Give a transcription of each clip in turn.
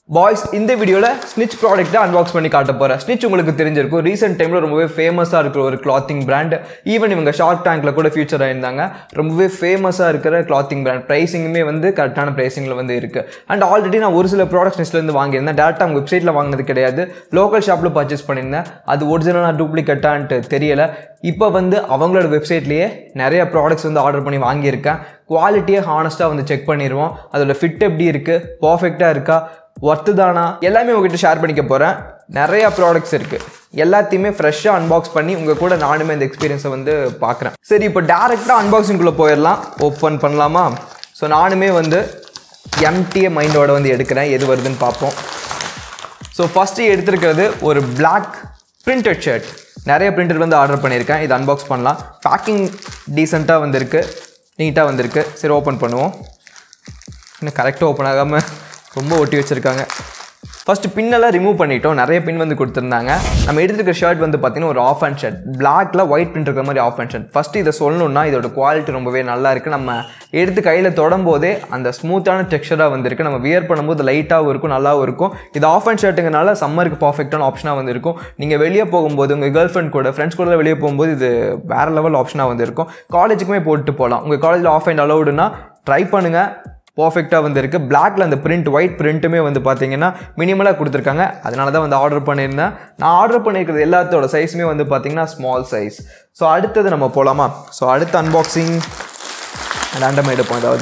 boys இந்த வீடியோவில் ஸ்னிச் ப்ராடக்ட்டை அன்பாக்ஸ் பண்ணி காட்ட போகிறேன் ஸ்னிச் உங்களுக்கு தெரிஞ்சிருக்கும் ரீசெண்ட் டைமில் ரொம்பவே ஃபேமஸாக இருக்கிற ஒரு கிளாத்திங் பிராண்ட் ஈவன் இவங்க ஷார்க் டேங்க்கில் கூட ஃபியூச்சர் ஆயிருந்தாங்க ரொம்பவே ஃபேமஸாக இருக்கிற கிளாத்திங் பிராண்ட் ப்ரைஸிங்குமே வந்து கரெக்டான ப்ரைஸிங்கில் வந்து இருக்குது அண்ட் ஆல்ரெடி நான் ஒரு சில ப்ராடக்ட்ஸ் ஸ்னிச்லேருந்து வாங்கியிருந்தேன் டேரெக்டாக அவங்க வெப்சைட்டில் வாங்கினது கிடையாது லோக்கல் ஷாப்பில் பர்ச்சேஸ் பண்ணியிருந்தேன் அது ஒரிஜினலாக டூப்ளிகேட்டான்ட்டு தெரியல இப்போ வந்து அவங்களோட வெப்சைட்லேயே நிறைய ப்ராடக்ட்ஸ் வந்து ஆர்டர் பண்ணி வாங்கியிருக்கேன் குவாலிட்டியை ஹானஸ்ட்டாக வந்து செக் பண்ணிடுவோம் அதோட ஃபிட் எப்படி இருக்குது பர்ஃபெக்டாக இருக்கா ஒர்த்து தானா எல்லாமே உங்ககிட்ட ஷேர் பண்ணிக்க போகிறேன் நிறைய ப்ராடக்ட்ஸ் இருக்குது எல்லாத்தையுமே ஃப்ரெஷ்ஷாக அன்பாக்ஸ் பண்ணி உங்கள் கூட நானுமே இந்த எக்ஸ்பீரியன்ஸை வந்து பார்க்குறேன் சரி இப்போ டேரெக்டாக அன்பாக்சிங்குள்ளே போயிடலாம் ஓப்பன் பண்ணலாமா ஸோ நானுமே வந்து எம்டிஏ மைண்டோட வந்து எடுக்கிறேன் எது வருதுன்னு பார்ப்போம் ஸோ ஃபஸ்ட்டு எடுத்திருக்கிறது ஒரு பிளாக் பிரிண்டட் ஷர்ட் நிறைய பிரிண்டட் வந்து ஆர்டர் பண்ணியிருக்கேன் இது அன்பாக்ஸ் பண்ணலாம் பேக்கிங் டீசெண்டாக வந்திருக்கு நீட்டாக வந்திருக்கு சரி ஓப்பன் பண்ணுவோம் இன்னும் கரெக்டாக ஓப்பன் ஆகாமல் ரொம்ப ஒட்டி வச்சுருக்காங்க ஃபஸ்ட்டு பின்னெல்லாம் ரிமூவ் பண்ணிட்டோம் நிறைய பின் வந்து கொடுத்துருந்தாங்க நம்ம எடுத்துருக்க ஷர்ட் வந்து பார்த்தீங்கன்னா ஒரு ஆஃப் அண்ட் ஷர்ட் பிளாக்ல ஒயிட் பிரிண்ட் இருக்கிற மாதிரி ஆஃப் அண்ட் ஷர்ட் ஃபஸ்ட்டு இதை சொல்லணும்னா இதோட குவாலிட்டி ரொம்பவே நல்லா இருக்குது நம்ம எடுத்து கையில் தொடும்போதே அந்த ஸ்மூத்தான டெக்ஸ்சராக வந்திருக்கு நம்ம வியர் பண்ணும்போது லைட்டாகவும் இருக்கும் நல்லாவும் இருக்கும் இது ஆஃப் அண்ட் ஷர்ட்டுங்கனால சம்மருக்கு பர்ஃபெக்டான ஆப்ஷனாக வந்து இருக்கும் நீங்கள் வெளியே போகும்போது உங்கள் கேர்ள் ஃப்ரெண்ட் கூட ஃப்ரெண்ட்ஸ் கூட வெளியே போகும்போது இது வேறு லெவல் ஆப்ஷனாக வந்து இருக்கும் காலேஜுக்குமே போட்டு போகலாம் உங்கள் காலேஜில் ஆஃப் அண்ட் அலௌடுனா ட்ரை பண்ணுங்கள் பர்ஃபெக்டாக வந்து இருக்குது பிளாக்ல அந்த பிரிண்ட் ஒயிட் பிரிண்ட்டுமே வந்து பார்த்தீங்கன்னா மினிமலாக கொடுத்துருக்காங்க அதனால தான் வந்து ஆர்டர் பண்ணியிருந்தேன் நான் ஆர்டர் பண்ணியிருக்கிறது எல்லாத்தோட சைஸுமே வந்து பார்த்தீங்கன்னா ஸ்மால் சைஸ் ஸோ அடுத்தது நம்ம போகலாமா ஸோ அடுத்த அன்பாக்சிங் ரேண்டமாக எடுப்போம் ஏதாவது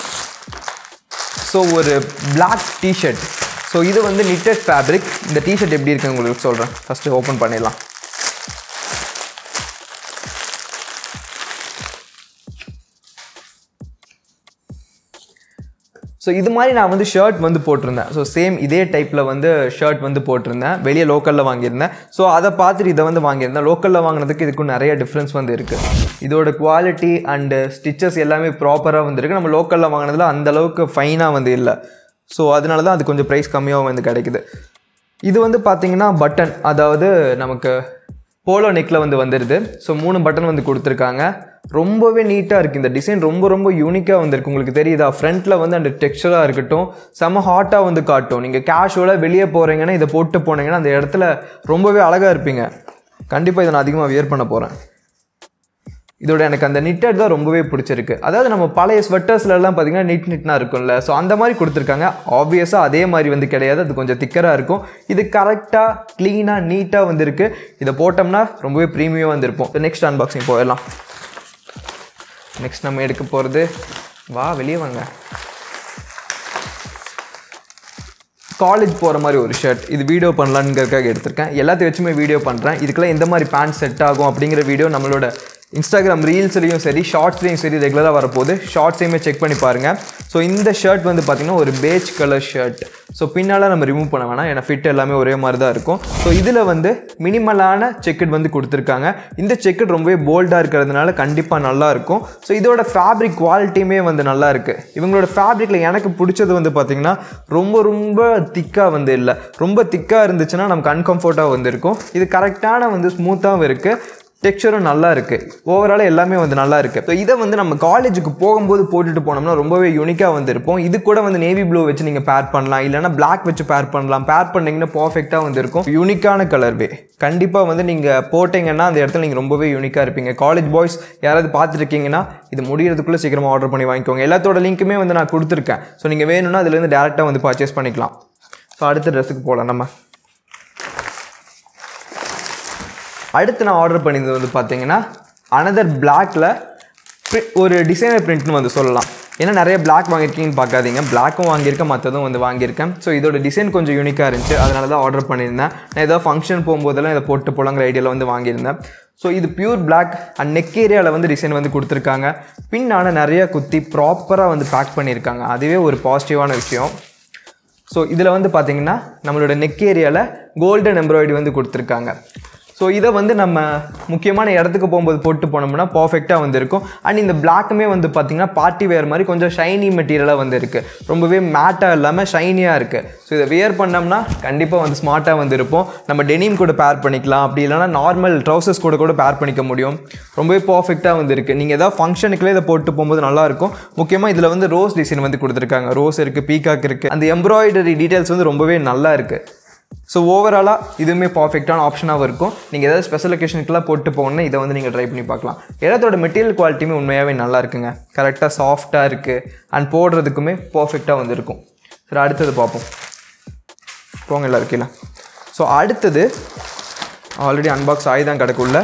ஸோ ஒரு பிளாக் டிஷர்ட் ஸோ இது வந்து நிட்டட் ஃபேப்ரிக் இந்த டிஷர்ட் எப்படி இருக்குன்னு உங்களுக்கு சொல்கிறேன் ஃபஸ்ட்டு ஓப்பன் பண்ணிடலாம் ஸோ இது மாதிரி நான் வந்து ஷர்ட் வந்து போட்டிருந்தேன் ஸோ சேம் இதே டைப்பில் வந்து ஷர்ட் வந்து போட்டிருந்தேன் வெளியே லோக்கலில் வாங்கியிருந்தேன் ஸோ அதை பார்த்துட்டு இதை வந்து வாங்கியிருந்தேன் லோக்கலில் வாங்கினதுக்கு இதுக்கும் நிறைய டிஃப்ரென்ஸ் வந்து இருக்குது இதோட குவாலிட்டி அண்டு ஸ்டிச்சஸ் எல்லாமே ப்ராப்பராக வந்துருக்கு நம்ம லோக்கலில் வாங்கினதில் அந்த அளவுக்கு ஃபைனாக வந்து இல்லை ஸோ அதனால தான் அது கொஞ்சம் ப்ரைஸ் கம்மியாக வந்து கிடைக்குது இது வந்து பார்த்தீங்கன்னா பட்டன் அதாவது நமக்கு போலோ நெக்கில் வந்து வந்துடுது ஸோ மூணு பட்டன் வந்து கொடுத்துருக்காங்க ரொம்பவே நீட்டாக இருக்குது இந்த டிசைன் ரொம்ப ரொம்ப யூனிக்காக வந்திருக்கு உங்களுக்கு தெரியுதா ஃப்ரண்ட்டில் வந்து அந்த டெக்ஸ்டராக இருக்கட்டும் செம்ம ஹாட்டாக வந்து காட்டும் நீங்கள் கேஷுவலாக வெளியே போகிறீங்கன்னா இதை போட்டு போனீங்கன்னா அந்த இடத்துல ரொம்பவே அழகாக இருப்பீங்க கண்டிப்பாக இதை நான் அதிகமாக வியர் பண்ண போகிறேன் இதோட எனக்கு அந்த நிட்டட் தான் ரொம்பவே பிடிச்சிருக்கு அதாவது நம்ம பழைய ஸ்வெட்டர்ஸ்லலாம் பார்த்தீங்கன்னா நிட் நிட்னா இருக்கும்ல ஸோ அந்த மாதிரி கொடுத்துருக்காங்க ஆப்வியஸாக அதே மாதிரி வந்து கிடையாது அது கொஞ்சம் திக்கராக இருக்கும் இது கரெக்டாக க்ளீனாக நீட்டாக வந்திருக்கு இதை போட்டோம்னா ரொம்பவே ப்ரீமியம் வந்திருப்போம் நெக்ஸ்ட் அன்பாக்சிங் போயிடலாம் நெக்ஸ்ட் நம்ம எடுக்க போகிறது வா வெளியே வாங்க காலேஜ் போகிற மாதிரி ஒரு ஷர்ட் இது வீடியோ பண்ணலான்ங்கிறதுக்காக எடுத்திருக்கேன் எல்லாத்தையும் வச்சுமே வீடியோ பண்ணுறேன் இதுக்கெல்லாம் எந்த மாதிரி பேண்ட் செட் ஆகும் அப்படிங்கிற வீடியோ நம்மளோட இன்ஸ்டாகிராம் ரீல்ஸ்லையும் சரி ஷார்ட்ஸ்லையும் சரி ரெகுலராக வரப்போகுது ஷார்ட்ஸையுமே செக் பண்ணி பாருங்கள் ஸோ இந்த ஷர்ட் வந்து பார்த்திங்கன்னா ஒரு பேஜ் கலர் ஷர்ட் ஸோ பின்னால் நம்ம ரிமூவ் பண்ண வேணாம் ஏன்னா ஃபிட் எல்லாமே ஒரே மாதிரி தான் இருக்கும் ஸோ இதில் வந்து மினிமலான செக்கெட் வந்து கொடுத்துருக்காங்க இந்த செக்கெட் ரொம்பவே போல்டாக இருக்கிறதுனால கண்டிப்பாக நல்லாயிருக்கும் ஸோ இதோட ஃபேப்ரிக் குவாலிட்டியுமே வந்து நல்லா இருக்குது இவங்களோட ஃபேப்ரிக்கில் எனக்கு பிடிச்சது வந்து பார்த்திங்கன்னா ரொம்ப ரொம்ப திக்காக வந்து இல்லை ரொம்ப திக்காக இருந்துச்சுன்னா நமக்கு அன்கம்ஃபர்ட்டாக வந்து இருக்கும் இது கரெக்டான வந்து ஸ்மூத்தாகவும் இருக்குது டெக்ஸ்சரும் நல்லா இருக்குது ஓவராலாக எல்லாமே வந்து நல்லா இருக்குது ஸோ இதை வந்து நம்ம காலேஜுக்கு போகும்போது போட்டுட்டு போனோம்னா ரொம்பவே யூனிக்காக வந்து இருப்போம் இது கூட வந்து நேவி ப்ளூ வச்சு நீங்கள் பேர் பண்ணலாம் இல்லைனா பிளாக் வச்சு பேர் பண்ணலாம் பேர் பண்ணிங்கன்னா பர்ஃபெக்டாக வந்து இருக்கும் யூனிக்கான கலர்வே கண்டிப்பாக வந்து நீங்கள் போட்டிங்கன்னா அந்த இடத்துல நீங்கள் ரொம்பவே யூனிக்காக இருப்பீங்க காலேஜ் பாய்ஸ் யாராவது பார்த்துருக்கீங்கன்னா இது முடியறதுக்குள்ளே சீக்கிரமாக ஆர்டர் பண்ணி வாங்கிக்கோங்க எல்லாத்தோட லிங்க்குமே வந்து நான் கொடுத்துருக்கேன் ஸோ நீங்கள் வேணும்னா அதுலேருந்து டேரெக்டாக வந்து பர்ச்சேஸ் பண்ணிக்கலாம் ஸோ அடுத்த ட்ரெஸ்ஸுக்கு போகலாம் நம்ம அடுத்து நான் ஆர்டர் பண்ணியிருந்தது வந்து பார்த்தீங்கன்னா அனதர் பிளாக்ல ஒரு டிசைனர் பிரிண்ட்னு வந்து சொல்லலாம் ஏன்னா நிறைய பிளாக் வாங்கியிருக்கீங்கன்னு பார்க்காதீங்க பிளாக்கும் வாங்கியிருக்கேன் மற்றதும் வந்து வாங்கியிருக்கேன் ஸோ இதோட டிசைன் கொஞ்சம் யூனிக்காக இருந்துச்சு அதனால தான் ஆர்டர் பண்ணியிருந்தேன் நான் ஏதாவது ஃபங்க்ஷன் போகும்போதெல்லாம் இதை போட்டு போலாங்கிற ஐடியாவில் வந்து வாங்கியிருந்தேன் ஸோ இது பியூர் பிளாக் அண்ட் நெக் ஏரியாவில் வந்து டிசைன் வந்து கொடுத்துருக்காங்க பின்னான நிறைய குத்தி ப்ராப்பராக வந்து பேக் பண்ணியிருக்காங்க அதுவே ஒரு பாசிட்டிவான விஷயம் ஸோ இதில் வந்து பார்த்தீங்கன்னா நம்மளோட நெக் ஏரியாவில் கோல்டன் எம்ப்ராய்டரி வந்து கொடுத்துருக்காங்க ஸோ இதை வந்து நம்ம முக்கியமான இடத்துக்கு போகும்போது போட்டு போனோம்னா பர்ஃபெக்டாக வந்து இருக்கும் அண்ட் இந்த பிளாக்குமே வந்து பார்த்திங்கன்னா பார்ட்டி வேர் மாதிரி கொஞ்சம் ஷைனி மெட்டீரியலாக வந்து இருக்குது ரொம்பவே மேட்டாக இல்லாமல் ஷைனியாக இருக்குது ஸோ இதை வியர் பண்ணோம்னா கண்டிப்பாக வந்து ஸ்மார்ட்டாக வந்து இருப்போம் நம்ம டெனிம் கூட பேர் பண்ணிக்கலாம் அப்படி இல்லைனா நார்மல் ட்ரௌசர்ஸ் கூட கூட பேர் பண்ணிக்க முடியும் ரொம்பவே பர்ஃபெக்டாக வந்து இருக்குது நீங்கள் ஏதாவது ஃபங்க்ஷனுக்குள்ளே இதை போட்டு போகும்போது நல்லாயிருக்கும் முக்கியமாக இதில் வந்து ரோஸ் டிசைன் வந்து கொடுத்துருக்காங்க ரோஸ் இருக்குது பீகாக் இருக்குது அந்த எம்ப்ராய்டரி டீட்டெயில்ஸ் வந்து ரொம்பவே நல்லா இருக்குது ஸோ ஓவராலாக இதுவுமே பர்ஃபெக்டான ஆப்ஷனாகவும் இருக்கும் நீங்கள் ஏதாவது ஸ்பெஷல் ஒகேஷனுக்குலாம் போட்டு போகணுன்னா இதை வந்து நீங்கள் ட்ரை பண்ணி பார்க்கலாம் இடத்தோட மெட்டீரியல் குவாலிட்டியுமே உண்மையாகவே நல்லா இருக்குங்க கரெக்டாக சாஃப்டாக இருக்குது அண்ட் போடுறதுக்குமே பர்ஃபெக்டாக வந்து இருக்கும் சரி அடுத்தது பார்ப்போம் போங்க எல்லாம் இருக்கீங்களா ஸோ அடுத்தது ஆல்ரெடி அன்பாக்ஸ் ஆகி தான் கிடக்குள்ள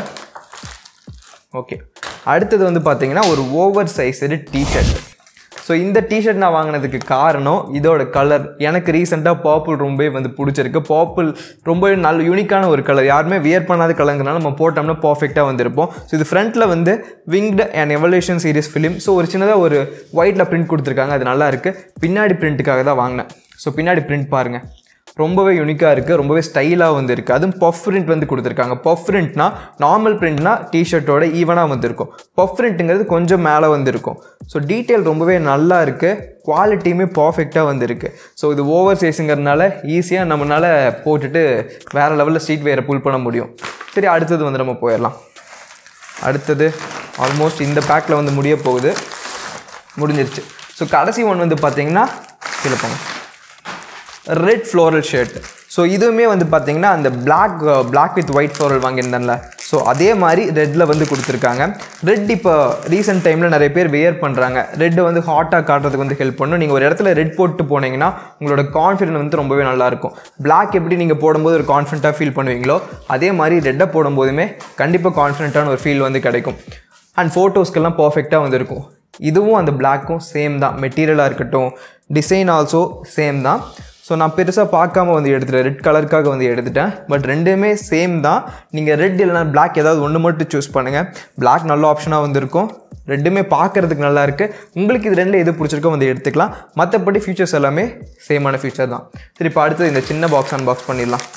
ஓகே அடுத்தது வந்து பார்த்தீங்கன்னா ஒரு ஓவர் சைஸடு டிஷர்ட் ஸோ இந்த டிஷர்ட் நான் வாங்கினதுக்கு காரணம் இதோட கலர் எனக்கு ரீசெண்டாக பர்பிள் ரொம்பவே வந்து பிடிச்சிருக்கு பர்பிள் ரொம்பவே நல்ல யூனிக்கான ஒரு கலர் யாருமே வியர் பண்ணாத கலருங்கனால நம்ம போட்டோம்னா பர்ஃபெக்டாக வந்திருப்போம் ஸோ இது ஃப்ரண்ட்டில் வந்து winged and evolution series film so ஒரு சின்னதாக ஒரு ஒயிட்டில் பிரிண்ட் கொடுத்துருக்காங்க அது நல்லா இருக்குது பின்னாடி பிரிண்ட்டுக்காக தான் வாங்கினேன் ஸோ பின்னாடி பிரிண்ட் பாருங்கள் ரொம்பவே யூனிக்காக இருக்குது ரொம்பவே ஸ்டைலாக வந்து இருக்குது அதுவும் பஃப் பிரிண்ட் வந்து கொடுத்துருக்காங்க பஃப் பிரிண்ட்னா நார்மல் பிரிண்ட்னா டிஷர்ட்டோட ஈவனாக வந்துருக்கும் பஃப் பிரிண்ட்டுங்கிறது கொஞ்சம் மேலே வந்துருக்கும் ஸோ டீட்டெயில் ரொம்பவே நல்லா இருக்குது குவாலிட்டியுமே பர்ஃபெக்டாக வந்துருக்கு ஸோ இது ஓவர் சைஸுங்கிறதுனால ஈஸியாக நம்மளால் போட்டுட்டு வேறு லெவலில் ஸ்ட்ரீட் வேரை புல் பண்ண முடியும் சரி அடுத்தது வந்து நம்ம போயிடலாம் அடுத்தது ஆல்மோஸ்ட் இந்த பேக்கில் வந்து முடிய போகுது முடிஞ்சிருச்சு ஸோ கடைசி ஒன் வந்து பார்த்தீங்கன்னா கீழே போங்க ரெட் ஃப்ளோரல் ஷர்ட் ஸோ இதுவுமே வந்து பார்த்தீங்கன்னா அந்த black black with white floral வாங்கியிருந்தேன்ல ஸோ அதே மாதிரி ரெட்டில் வந்து கொடுத்துருக்காங்க ரெட் இப்போ ரீசெண்ட் டைமில் நிறைய பேர் வியர் பண்ணுறாங்க ரெட் வந்து ஹாட்டாக காட்டுறதுக்கு வந்து ஹெல்ப் பண்ணும் நீங்கள் ஒரு இடத்துல ரெட் போட்டு போனீங்கன்னா உங்களோட கான்ஃபிடென்ட் வந்து ரொம்பவே நல்லாயிருக்கும் பிளாக் எப்படி நீங்கள் போடும்போது ஒரு கான்ஃபிடண்ட்டாக ஃபீல் பண்ணுவீங்களோ அதே மாதிரி ரெட்டை போடும்போதுமே கண்டிப்பாக கான்ஃபிடென்ட்டான ஒரு ஃபீல் வந்து கிடைக்கும் அண்ட் ஃபோட்டோஸ்க்கெல்லாம் பர்ஃபெக்டாக வந்து இருக்கும் இதுவும் அந்த பிளாக்கும் சேம் தான் மெட்டீரியலாக இருக்கட்டும் டிசைன் ஆல்சோ சேம் தான் ஸோ நான் பெருசாக பார்க்காம வந்து எடுத்துட்டேன் ரெட் கலருக்காக வந்து எடுத்துட்டேன் பட் ரெண்டுமே சேம் தான் நீங்கள் ரெட் இல்லைனா பிளாக் ஏதாவது ஒன்று மட்டும் சூஸ் பண்ணுங்கள் பிளாக் நல்ல ஆப்ஷனாக வந்து இருக்கும் ரெண்டுமே பார்க்குறதுக்கு நல்லா இருக்குது உங்களுக்கு இது ரெண்டில் எது பிடிச்சிருக்கோ வந்து எடுத்துக்கலாம் மற்றபடி ஃபீச்சர்ஸ் எல்லாமே சேமான ஃபீச்சர் தான் சரி இப்போ அடுத்தது இந்த சின்ன பாக்ஸ் அன்பாக்ஸ் பண்ணிடலாம்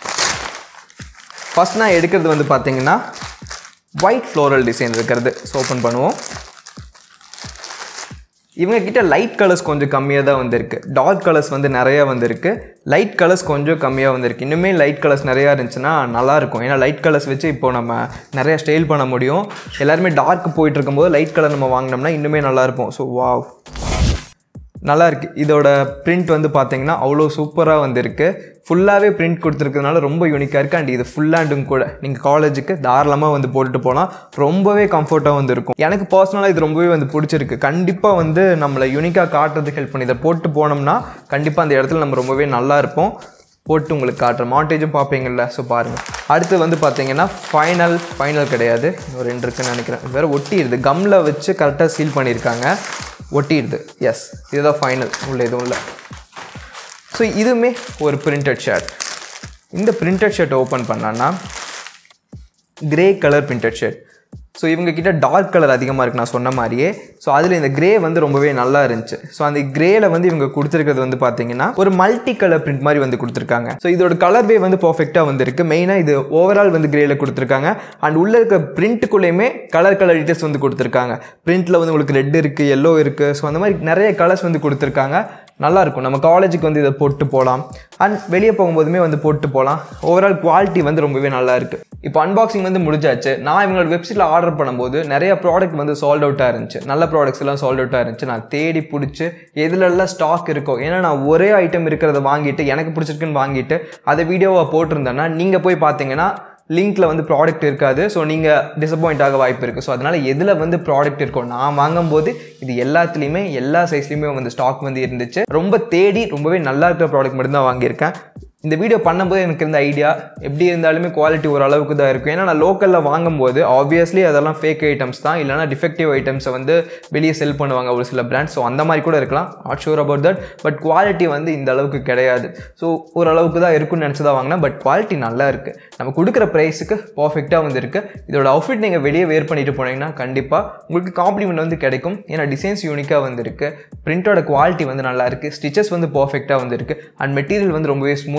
ஃபஸ்ட் நான் எடுக்கிறது வந்து பார்த்தீங்கன்னா ஒயிட் ஃப்ளோரல் டிசைன் இருக்கிறது ஸோ ஓப்பன் பண்ணுவோம் இவங்க கிட்ட லைட் கலர்ஸ் கொஞ்சம் கம்மியாக தான் வந்திருக்கு டார்க் கலர்ஸ் வந்து நிறையா வந்திருக்கு லைட் கலர்ஸ் கொஞ்சம் கம்மியாக வந்திருக்கு இன்னுமே லைட் கலர்ஸ் நிறையா இருந்துச்சுன்னா நல்லாயிருக்கும் ஏன்னா லைட் கலர்ஸ் வச்சு இப்போ நம்ம நிறையா ஸ்டைல் பண்ண முடியும் எல்லாருமே டார்க் போயிட்டு இருக்கும்போது லைட் கலர் நம்ம வாங்கினோம்னா இன்னுமே நல்லாயிருக்கும் ஸோ வாவ் நல்லா இருக்கு இதோட பிரிண்ட் வந்து பார்த்தீங்கன்னா அவ்வளோ சூப்பராக வந்திருக்கு ஃபுல்லாகவே பிரிண்ட் கொடுத்துருக்கிறதுனால ரொம்ப யூனிக்காக இருக்குது அண்ட் இது ஃபுல் ஹேண்டும் கூட நீங்கள் காலேஜுக்கு தாராளமாக வந்து போட்டுட்டு போகலாம் ரொம்பவே கம்ஃபர்ட்டாக வந்து இருக்கும் எனக்கு பர்சனலாக இது ரொம்பவே வந்து பிடிச்சிருக்கு கண்டிப்பாக வந்து நம்மளை யூனிக்காக காட்டுறதுக்கு ஹெல்ப் பண்ணி இதை போட்டு போனோம்னா கண்டிப்பாக அந்த இடத்துல நம்ம ரொம்பவே நல்லா இருப்போம் போட்டு உங்களுக்கு காட்டுறேன் மாண்டேஜும் பார்ப்பீங்கள்ல ஸோ பாருங்கள் அடுத்து வந்து பார்த்தீங்கன்னா ஃபைனல் ஃபைனல் கிடையாது இன்னும் ரெண்டு இருக்குன்னு நினைக்கிறேன் வேறு ஒட்டிடுது கம்மில் வச்சு கரெக்டாக சீல் பண்ணியிருக்காங்க ஒட்டிடுது எஸ் இதுதான் ஃபைனல் உள்ள எதுவும் இல்லை ஸோ இதுவுமே ஒரு பிரிண்டட் ஷர்ட் இந்த பிரிண்டட் ஷர்ட் ஓப்பன் பண்ணான்னா grey colour printed shirt so இவங்க கிட்ட டார்க் கலர் அதிகமாக இருக்குது நான் சொன்ன மாதிரியே ஸோ அதில் இந்த கிரே வந்து ரொம்பவே நல்லா இருந்துச்சு ஸோ அந்த கிரேல வந்து இவங்க கொடுத்துருக்கிறது வந்து பார்த்தீங்கன்னா ஒரு மல்டி கலர் பிரிண்ட் மாதிரி வந்து கொடுத்துருக்காங்க ஸோ இதோட கலர் வே வந்து பர்ஃபெக்டாக வந்துருக்கு மெயினாக இது ஓவரால் வந்து கிரேல கொடுத்துருக்காங்க அண்ட் உள்ள இருக்க பிரிண்ட்டுக்குள்ளேயுமே கலர் கலர் டீட்டெயில்ஸ் வந்து கொடுத்துருக்காங்க பிரிண்ட்டில் வந்து உங்களுக்கு ரெட் இருக்குது எல்லோ இருக்குது ஸோ அந்த மாதிரி நிறைய கலர்ஸ் வந்து கொடுத்துருக்காங்க நல்லா இருக்கும் நம்ம காலேஜுக்கு வந்து இதை போட்டு போகலாம் அண்ட் வெளியே போகும்போதுமே வந்து போட்டு போகலாம் ஓவரால் குவாலிட்டி வந்து ரொம்பவே நல்லா இருக்குது இப்போ அன்பாக்சிங் வந்து முடிஞ்சாச்சு நான் இவங்களோட வெப்சைட்டில் ஆர்டர் பண்ணும்போது நிறைய ப்ராடக்ட் வந்து சால்ட் அவுட்டாக இருந்துச்சு நல்ல ப்ராடக்ட்ஸ் எல்லாம் சால்ட் அவுட்டாக இருந்துச்சு நான் தேடி பிடிச்சி எதுலெல்லாம் ஸ்டாக் இருக்கோ ஏன்னா நான் ஒரே ஐட்டம் இருக்கிறத வாங்கிட்டு எனக்கு பிடிச்சிருக்குன்னு வாங்கிட்டு அதை வீடியோவாக போட்டிருந்தேன்னா நீங்கள் போய் பார்த்தீங்கன்னா லிங்க்கில் வந்து ப்ராடக்ட் இருக்காது ஸோ நீங்கள் டிசப்பாயிண்ட் ஆக வாய்ப்பு இருக்குது ஸோ அதனால் எதில் வந்து ப்ராடக்ட் இருக்கோ நான் வாங்கும்போது இது எல்லாத்துலேயுமே எல்லா சைஸ்லேயுமே வந்து ஸ்டாக் வந்து இருந்துச்சு ரொம்ப தேடி ரொம்பவே நல்லா இருக்கிற ப்ராடக்ட் மட்டும்தான் வாங்கியிருக்கேன் இந்த வீடியோ பண்ணும்போது எனக்கு இருந்த ஐடியா எப்படி இருந்தாலுமே குவாலிட்டி ஓரளவுக்கு தான் இருக்கும் ஏன்னா நான் லோக்கலில் வாங்கும்போது ஆப்வியஸ்லி அதெல்லாம் ஃபேக் ஐட்டம்ஸ் தான் இல்லைனா டிஃபெக்டிவ் ஐட்டம்ஸை வந்து வெளியே செல் பண்ணுவாங்க ஒரு சில பிராண்ட்ஸ் ஸோ அந்த மாதிரி கூட இருக்கலாம் not sure about that but quality வந்து இந்த அளவுக்கு கிடையாது ஸோ ஓரளவுக்கு தான் இருக்கும்னு நினச்சி தான் வாங்கினேன் பட் குவாலிட்டி நல்லா இருக்குது நம்ம கொடுக்குற ப்ரைஸுக்கு பர்ஃபெக்டாக வந்து இருக்குது இதோட அவுட்ஃபிட் நீங்கள் வெளியே வேர் பண்ணிட்டு போனீங்கன்னா கண்டிப்பாக உங்களுக்கு காம்ப்ளிமெண்ட் வந்து கிடைக்கும் ஏன்னா டிசைன்ஸ் யூனிக்காக வந்து இருக்குது பிரிண்டோட குவாலிட்டி வந்து நல்லா இருக்குது ஸ்டிச்சஸ் வந்து பர்ஃபெக்டாக வந்து இருக்குது அண்ட் மெட்டீரியல் வந்து ரொம்பவே ஸ்மூத்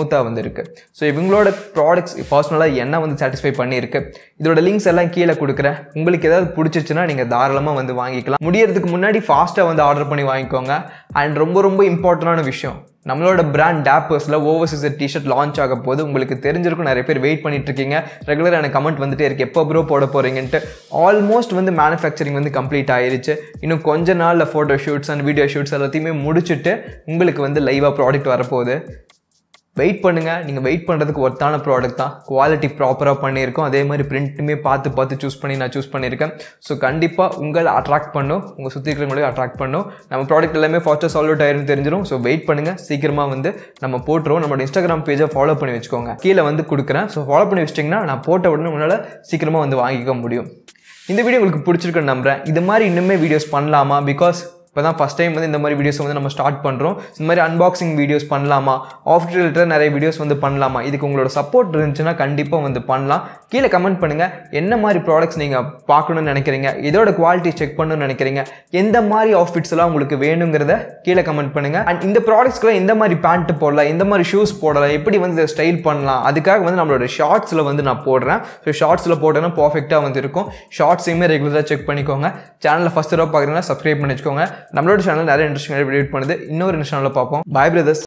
ஸ்மூத்தாக வந்து இருக்குது ஸோ இவங்களோட ப்ராடக்ட்ஸ் பர்சனலாக என்ன வந்து சாட்டிஸ்ஃபை பண்ணியிருக்கு இதோட லிங்க்ஸ் எல்லாம் கீழே கொடுக்குறேன் உங்களுக்கு ஏதாவது பிடிச்சிச்சுன்னா நீங்கள் தாராளமாக வந்து வாங்கிக்கலாம் முடியறதுக்கு முன்னாடி ஃபாஸ்ட்டாக வந்து ஆர்டர் பண்ணி வாங்கிக்கோங்க அண்ட் ரொம்ப ரொம்ப இம்பார்ட்டண்டான விஷயம் நம்மளோட பிராண்ட் டேப்பர்ஸில் ஓவர்சீஸ் டிஷர்ட் லான்ச் ஆக போது உங்களுக்கு தெரிஞ்சிருக்கும் நிறைய பேர் வெயிட் பண்ணிட்டு இருக்கீங்க ரெகுலராக எனக்கு கமெண்ட் வந்துட்டே இருக்கு எப்போ ப்ரோ போட போகிறீங்கன்ட்டு ஆல்மோஸ்ட் வந்து மேனுஃபேக்சரிங் வந்து கம்ப்ளீட் ஆயிருச்சு இன்னும் கொஞ்ச நாளில் photo shoots and video shoots எல்லாத்தையுமே முடிச்சுட்டு உங்களுக்கு வந்து லைவாக ப்ராடக்ட் வரப்போகுது வெயிட் பண்ணுங்கள் நீங்கள் வெயிட் பண்ணுறதுக்கு ஒர்த்தான ப்ராடக்ட் தான் குவாலிட்டி ப்ராப்பராக பண்ணியிருக்கோம் அதே மாதிரி பிரிண்ட்டுமே பார்த்து பார்த்து சூஸ் பண்ணி நான் சூஸ் பண்ணியிருக்கேன் ஸோ கண்டிப்பாக உங்களை அட்ராக்ட் பண்ணும் உங்கள் சுற்றி இருக்கிறவங்களுக்கு அட்ராக்ட் பண்ணும் நம்ம ப்ராடக்ட் எல்லாமே ஃபாஸ்ட்டாக சால்வ் அவுட் ஆயிருன்னு தெரிஞ்சிடும் ஸோ வெயிட் பண்ணுங்கள் சீக்கிரமாக வந்து நம்ம போட்டுருவோம் நம்மளோட இன்ஸ்டாகிராம் பேஜை ஃபாலோ பண்ணி வச்சுக்கோங்க கீழே வந்து கொடுக்குறேன் ஸோ ஃபாலோ பண்ணி வச்சிட்டிங்கன்னா நான் போட்ட உடனே உங்களால் சீக்கிரமாக வந்து வாங்கிக்க முடியும் இந்த வீடியோ உங்களுக்கு பிடிச்சிருக்குன்னு நம்புறேன் இது மாதிரி இன்னுமே வீடியோஸ் பண்ணலாமா பிகாஸ் இப்போ தான் ஃபஸ்ட் டைம் வந்து இந்த மாதிரி வீடியோஸ் வந்து நம்ம ஸ்டார்ட் பண்ணுறோம் இந்த மாதிரி அன்பாக்சிங் வீடியோஸ் பண்ணலாமா ஆஃப் ரிலேட்டட் நிறைய வீடியோஸ் வந்து பண்ணலாமா இதுக்கு உங்களோட சப்போர்ட் இருந்துச்சுன்னா கண்டிப்பாக வந்து பண்ணலாம் கீழே கமெண்ட் பண்ணுங்கள் என்ன மாதிரி ப்ராடக்ட்ஸ் நீங்கள் பார்க்கணும்னு நினைக்கிறீங்க இதோட குவாலிட்டி செக் பண்ணணும்னு நினைக்கிறீங்க எந்த மாதிரி ஆஃப்ஃபிட்ஸ் எல்லாம் உங்களுக்கு வேணுங்கிறத கீழே கமெண்ட் பண்ணுங்கள் அண்ட் இந்த ப்ராடக்ட்ஸ்க்குலாம் எந்த மாதிரி பேண்ட் போடலாம் எந்த மாதிரி ஷூஸ் போடலாம் எப்படி வந்து இதை ஸ்டைல் பண்ணலாம் அதுக்காக வந்து நம்மளோட ஷார்ட்ஸில் வந்து நான் போடுறேன் ஸோ ஷார்ட்ஸில் போட்டேன்னா பர்ஃபெக்டாக வந்து இருக்கும் ஷார்ட்ஸையுமே ரெகுலராக செக் பண்ணிக்கோங்க சேனலில் ஃபஸ்ட் தடவை பார்க்குறீங்கன்னா சப்ஸ்கிரைப் பண்ணி வச்சுக்கோங்க நம்மளோட சேனல் நிறைய இன்ட்ரெஸ்டிங் வீடியோ பண்ணுது இன்னொரு சேனலில் பார்ப்போம் பாய் பிரதர்ஸ்